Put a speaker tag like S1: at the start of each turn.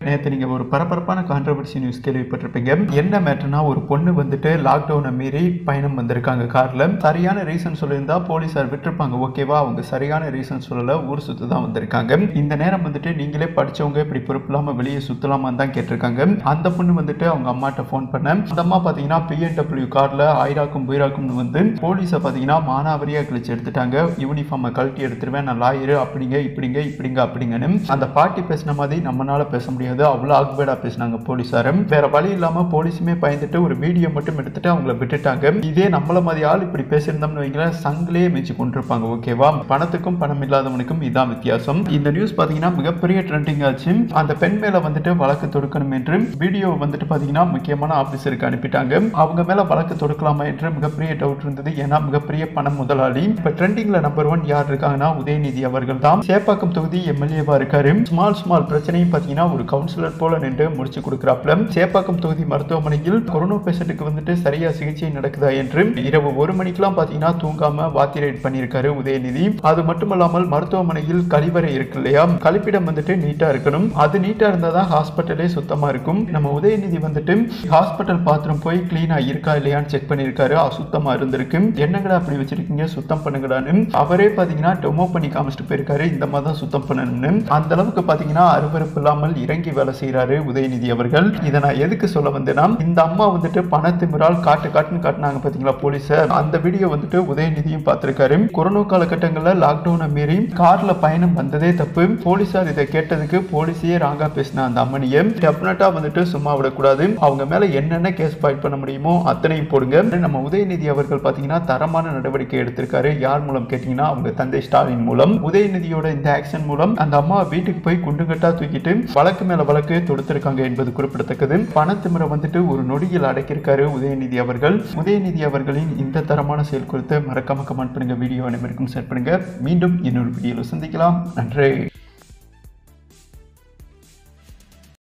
S1: நேற்று நீங்கள் ஒரு பரபரப்பான கான்ட்ரவர்சி நியூஸ் கேள்விப்பட்டிருப்பீங்க என்ன மேட்டர்னா ஒரு பொண்ணு வந்துட்டு லாக்டவுனை மீறி பயணம் வந்திருக்காங்க காரில் சரியான ரீசன் சொல்லியிருந்தா போலீஸார் விட்டுருப்பாங்க ஓகேவா அவங்க சரியான ரீசன் சொல்லலை ஊர் சுற்று தான் வந்திருக்காங்க இந்த நேரம் வந்துட்டு நீங்களே படிச்சவங்க இப்படி பொறுப்பு இல்லாமல் வெளியே சுற்றலாமான்னு தான் கேட்டிருக்காங்க அந்த பொண்ணு வந்துட்டு அவங்க அம்மாட்ட ஃபோன் பண்ண அந்த அம்மா பார்த்தீங்கன்னா பிஎன்டபிள்யூ காரில் ஆயிராக்கும் புயிராக்கும்னு வந்து போலீஸை பார்த்தீங்கன்னா மானாவரியாக கிழிச்சு எடுத்துட்டாங்க யூனிஃபார்மை கழட்டி எடுத்துருவேன் நான் லாயரு அப்படிங்க இப்படிங்க இப்படிங்க அப்படிங்கன்னு அந்த பாட்டி பேசின மாதிரி நம்மளால பேச முடியாது அவ்வளோ ஆக்வேடா பேசினாங்க போலீஸாரும் வேற வழி இல்லாம போலீஸுமே பயந்துட்டு ஒரு வீடியோ மட்டும் எடுத்துட்டு அவங்கள விட்டுட்டாங்க இதே நம்மள மாதிரி ஆள் இப்படி பேசியிருந்தோம்னு வைங்களேன் சங்கிலே மிச்சு கொண்டிருப்பாங்க ஓகேவா பணத்துக்கும் பணம் இல்லாதவனுக்கும் இதான் வித்தியாசம் இந்த நியூஸ் பாத்தீங்கன்னா மிகப்பெரிய ட்ரெண்டிங் ஆச்சு அந்த பெண் மேல வந்துட்டு வழக்கு தொடுக்கணும் என்று வீடியோ வந்துட்டு பாத்தீங்கன்னா முக்கியமான ஆபீசருக்கு அனுப்பிட்டாங்க அவங்க மேல வழக்கு தொடுக்கலாமா என்று மிகப்பெரிய டவுட் இருந்தது ஏன்னா மிகப்பெரிய பண முதலாளி இப்ப ட்ரெண்டிங்ல நம்பர் ஒன் யார் இருக்காங்கன்னா உதயநிதி அவர்கள் தான் சேப்பாக்கம் தொகுதி எம்எல்ஏவா இருக்காரு ஸ்மால் ஸ்மால் பிரச்சனையும் பாத்தீங்கன்னா ஒரு கவுன்சிலர் போல நின்று முடிச்சு கொடுக்குறாப்ல சேப்பாக்கம் தொகுதி மருத்துவமனையில் கொரோனா பேஷண்ட்டுக்கு வந்துட்டு சரியா சிகிச்சை நடக்குதா என்று இரவு ஒரு மணிக்கெல்லாம் பாத்தீங்கன்னா தூங்காம வாத்தி ரைட் பண்ணியிருக்காரு உதயநிதி அது மட்டுமல்லாமல் மருத்துவமனையில் கழிவறை இருக்கு இல்லையா கழிப்பிடம் வந்துட்டு நீட்டா இருக்கணும் அது நீட்டா இருந்தா தான் ஹாஸ்பிட்டலே சுத்தமா இருக்கும் நம்ம உதயநிதி வந்துட்டு ஹாஸ்பிட்டல் பாத்ரூம் போய் கிளீனா இருக்கா இல்லையான்னு செக் பண்ணியிருக்காரு அசுத்தமா இருந்திருக்கு என்னங்கடா அப்படி வச்சிருக்கீங்க சுத்தம் பண்ணுங்கடான்னு அவரே பாத்தீங்கன்னா டெமோ பண்ணி காமிச்சிட்டு போயிருக்காரு இந்த மாதிரி தான் சுத்தம் பண்ணணும்னு அந்த அளவுக்கு பாத்தீங்கன்னா அருவருப்பு இல்லாமல் இறங்கி வேலை செய்யறாரு உதயநிதி அவர்கள் இதை நான் எதுக்கு சொல்ல வந்தேன்னா இந்த அம்மா வந்துட்டு பணத்திமிரால் காட்டு காட்டுன்னு காட்டினாங்க பாத்தீங்களா போலீஸ அந்த வீடியோ வந்துட்டு உதயநிதியும் பார்த்திருக்காரு கொரோனா காலகட்டங்களில் லாக்டவுனை மீறி கார்ல பயணம் வந்ததே தப்பு போலீஸார் இதை கேட்டதுக்கு போலீஸையே ராங்கா பேசின அந்த அம்மனியை டெஃபினட்டா வந்துட்டு சும்மா விடக்கூடாது அவங்க மேல என்னென்ன கேஸ் ஃபைட் பண்ண முடியுமோ அத்தனையும் போடுங்க நம்ம உதயநிதி அவர்கள் பாத்தீங்கன்னா தரமான நடவடிக்கை எடுத்திருக்காரு யார் மூலம் கேட்டீங்கன்னா அவங்க தந்தை ஸ்டாலின் மூலம் உதயநிதியோட இந்த ஆக்ஷன் மூலம் அந்த அம்மா வீட்டுக்கு போய் குண்டுகட்டா தூக்கிட்டு வழக்கு மேல வழக்கு தொடுத்திருக்காங்க என்பது குறிப்பிடத்தக்கது பணத்திமிரை வந்துட்டு ஒரு நொடியில் அடக்கியிருக்காரு உதயநிதி அவர்கள் உதயநிதி அவர்களின் இந்த தரமான செயல் குறித்து மறக்காம கமெண்ட் பண்ணுங்க வீடியோ அனைவருக்கும் ஷேர் பண்ணுங்க மீண்டும் இன்னொரு வீடியோவில் சந்திக்கலாம் நன்றி